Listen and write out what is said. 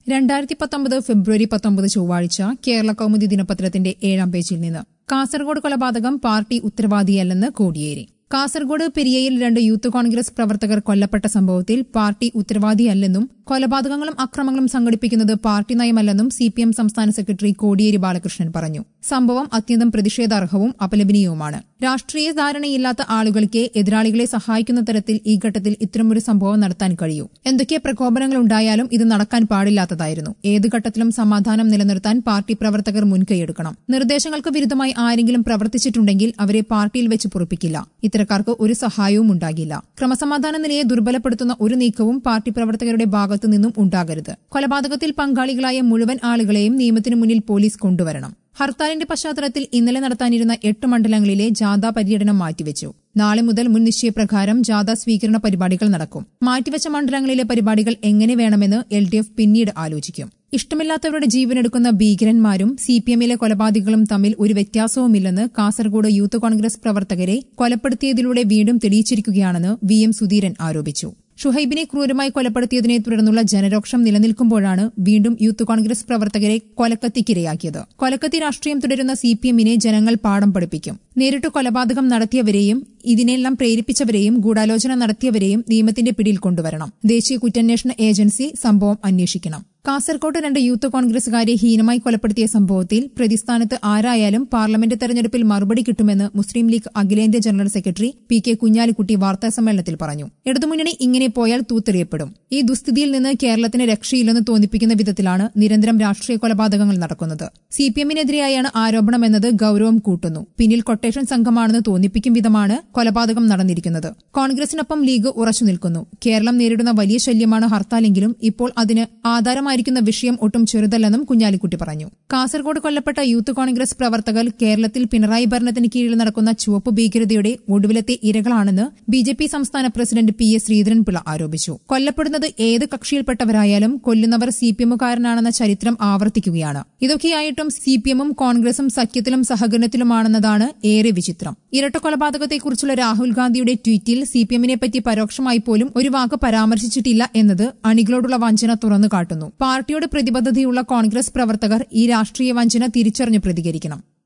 രണ്ടായിരത്തി പത്തൊമ്പത് ഫെബ്രുവരി പത്തൊമ്പത് ചൊവ്വാഴ്ച കേരള കൗമുദി ദിനപത്രത്തിന്റെ ഏഴാം പേജിൽ നിന്ന് കാസർഗോഡ് കൊലപാതകം പാർട്ടി ഉത്തരവാദിയല്ലെന്ന് കോടിയേരി കാസർഗോഡ് പെരിയയിൽ രണ്ട് യൂത്ത് കോൺഗ്രസ് പ്രവർത്തകർ കൊല്ലപ്പെട്ട സംഭവത്തിൽ പാർട്ടി ഉത്തരവാദിയല്ലെന്നും കൊലപാതകങ്ങളും അക്രമങ്ങളും സംഘടിപ്പിക്കുന്നത് പാർട്ടി നയമല്ലെന്നും സിപിഎം സംസ്ഥാന സെക്രട്ടറി കോടിയേരി ബാലകൃഷ്ണൻ പറഞ്ഞു സംഭവം അത്യന്തം പ്രതിഷേധാർഹവും അപലപനീയവുമാണ് രാഷ്ട്രീയ ധാരണയില്ലാത്ത ആളുകൾക്ക് എതിരാളികളെ സഹായിക്കുന്ന തരത്തിൽ ഈ ഘട്ടത്തിൽ ഇത്തരമൊരു സംഭവം നടത്താൻ കഴിയൂ എന്തൊക്കെ പ്രകോപനങ്ങൾ ഉണ്ടായാലും ഇത് നടക്കാൻ പാടില്ലാത്തതായിരുന്നു ഏത് ഘട്ടത്തിലും സമാധാനം നിലനിർത്താൻ പാർട്ടി പ്രവർത്തകർ മുൻകൈയെടുക്കണം നിർദ്ദേശങ്ങൾക്ക് വിരുദ്ധമായി ആരെങ്കിലും പ്രവർത്തിച്ചിട്ടുണ്ടെങ്കിൽ അവരെ പാർട്ടിയിൽ വെച്ച് പൊറുപ്പിക്കില്ല ഇത്തരക്കാർക്ക് ഒരു സഹായവും ഉണ്ടാകില്ല ക്രമസമാധാന നിലയെ ദുർബലപ്പെടുത്തുന്ന ഒരു നീക്കവും പാർട്ടി പ്രവർത്തകരുടെ ഭാഗത്തു നിന്നും ഉണ്ടാകരുത് കൊലപാതകത്തിൽ പങ്കാളികളായ മുഴുവൻ ആളുകളെയും നിയമത്തിനു മുന്നിൽ പോലീസ് കൊണ്ടുവരണം ഹർത്താലിന്റെ പശ്ചാത്തലത്തിൽ ഇന്നലെ നടത്താനിരുന്ന എട്ട് മണ്ഡലങ്ങളിലെ ജാഥാ പര്യടനം മാറ്റിവെച്ചു നാളെ മുതൽ മുൻ നിശ്ചയപ്രകാരം ജാഥ സ്വീകരണ പരിപാടികൾ നടക്കും മാറ്റിവെച്ച മണ്ഡലങ്ങളിലെ പരിപാടികൾ എങ്ങനെ വേണമെന്ന് എൽ ഡി എഫ് പിന്നീട് ആലോചിക്കും ഇഷ്ടമില്ലാത്തവരുടെ ജീവനെടുക്കുന്ന ഭീകരന്മാരും സിപിഎമ്മിലെ കൊലപാതകങ്ങളും തമ്മിൽ ഒരു വ്യത്യാസവുമില്ലെന്ന് കാസർഗോഡ് യൂത്ത് കോൺഗ്രസ് പ്രവർത്തകരെ കൊലപ്പെടുത്തിയതിലൂടെ വീണ്ടും തെളിയിച്ചിരിക്കുകയാണെന്ന് വി എം സുധീരൻ ആരോപിച്ചു ഷുഹൈബിനെ ക്രൂരമായി കൊലപ്പെടുത്തിയതിനെ തുടർന്നുള്ള ജനരോക്ഷം നിലനിൽക്കുമ്പോഴാണ് വീണ്ടും യൂത്ത് കോൺഗ്രസ് പ്രവർത്തകരെ കൊലക്കത്തിക്കിരയാക്കിയത് കൊലക്കത്തി രാഷ്ട്രീയം തുടരുന്ന സിപിഎമ്മിനെ ജനങ്ങൾ പാഠം പഠിപ്പിക്കും നേരിട്ട് കൊലപാതകം നടത്തിയവരെയും ഇതിനെല്ലാം പ്രേരിപ്പിച്ചവരെയും ഗൂഢാലോചന നടത്തിയവരെയും നിയമത്തിന്റെ പിടിയിൽ കൊണ്ടുവരണം ദേശീയ കുറ്റാന്വേഷണ ഏജൻസി സംഭവം അന്വേഷിക്കണം കാസർകോട്ട് രണ്ട് യൂത്ത് കോൺഗ്രസുകാരെ ഹീനമായി കൊലപ്പെടുത്തിയ സംഭവത്തിൽ പ്രതിസ്ഥാനത്ത് ആരായാലും പാർലമെന്റ് തെരഞ്ഞെടുപ്പിൽ മറുപടി കിട്ടുമെന്ന് മുസ്ലിം ലീഗ് അഖിലേന്ത്യാ general secretary P K Kunhalikutty വാർത്താസമ്മേളനത്തിൽ പറഞ്ഞു ഇടതുമുന്നണി ഇങ്ങനെ പോയാൽ തൂത്തെറിയപ്പെടും ഈ ദുസ്ഥിതിയിൽ നിന്ന് കേരളത്തിന് രക്ഷയില്ലെന്ന് തോന്നിപ്പിക്കുന്ന വിധത്തിലാണ് നിരന്തരം രാഷ്ട്രീയ കൊലപാതകങ്ങൾ നടക്കുന്നത് സിപിഎമ്മിനെതിരെയായാണ് ആരോപണമെന്നത് ഗൌരവം കൂട്ടുന്നു പിന്നിൽ കൊട്ടേഷൻ സംഘമാണെന്ന് തോന്നിപ്പിക്കും വിധമാണ് കൊലപാതകം നടന്നിരിക്കുന്നത് കോൺഗ്രസിനൊപ്പം ലീഗ് ഉറച്ചു നിൽക്കുന്നു കേരളം നേരിടുന്ന വലിയ ശല്യമാണ് ഹർത്താലെങ്കിലും ഇപ്പോൾ അതിന് ആധാരമായി ആയിരിക്കുന്ന വിഷയം ഒട്ടും ചെറുതല്ലെന്നും കുഞ്ഞാലിക്കുട്ടി പറഞ്ഞു കാസർഗോഡ് കൊല്ലപ്പെട്ട യൂത്ത് കോൺഗ്രസ് പ്രവർത്തകർ കേരളത്തിൽ പിണറായി ഭരണത്തിന് കീഴിൽ നടക്കുന്ന ചുവപ്പ് ഭീകരതയുടെ ഒടുവിലത്തെ ഇരകളാണെന്ന് ബി ജെ പി സംസ്ഥാന പ്രസിഡന്റ് പി എസ് ശ്രീധരൻപിള്ള ആരോപിച്ചു കൊല്ലപ്പെടുന്നത് ഏത് കക്ഷിയിൽപ്പെട്ടവരായാലും കൊല്ലുന്നവർ സിപിഎമ്മുകാരനാണെന്ന ചരിത്രം ആവർത്തിക്കുകയാണ് ഇതൊക്കെയായിട്ടും സിപിഎമ്മും കോൺഗ്രസും സഖ്യത്തിലും സഹകരണത്തിലുമാണെന്നതാണ് ഏറെ വിചിത്രം ഇരട്ട കൊലപാതകത്തെക്കുറിച്ചുള്ള രാഹുൽ ഗാന്ധിയുടെ ട്വീറ്റിൽ സിപിഎമ്മിനെപ്പറ്റി പരോക്ഷമായി പോലും ഒരു വാക്ക് പരാമർശിച്ചിട്ടില്ല എന്നത് അണികളോടുള്ള വഞ്ചന തുറന്നു കാട്ടുന്നു പാർട്ടിയുടെ പ്രതിബദ്ധതയുള്ള കോൺഗ്രസ് പ്രവർത്തകർ ഈ രാഷ്ട്രീയ വഞ്ചന തിരിച്ചറിഞ്ഞ് പ്രതികരിക്കണം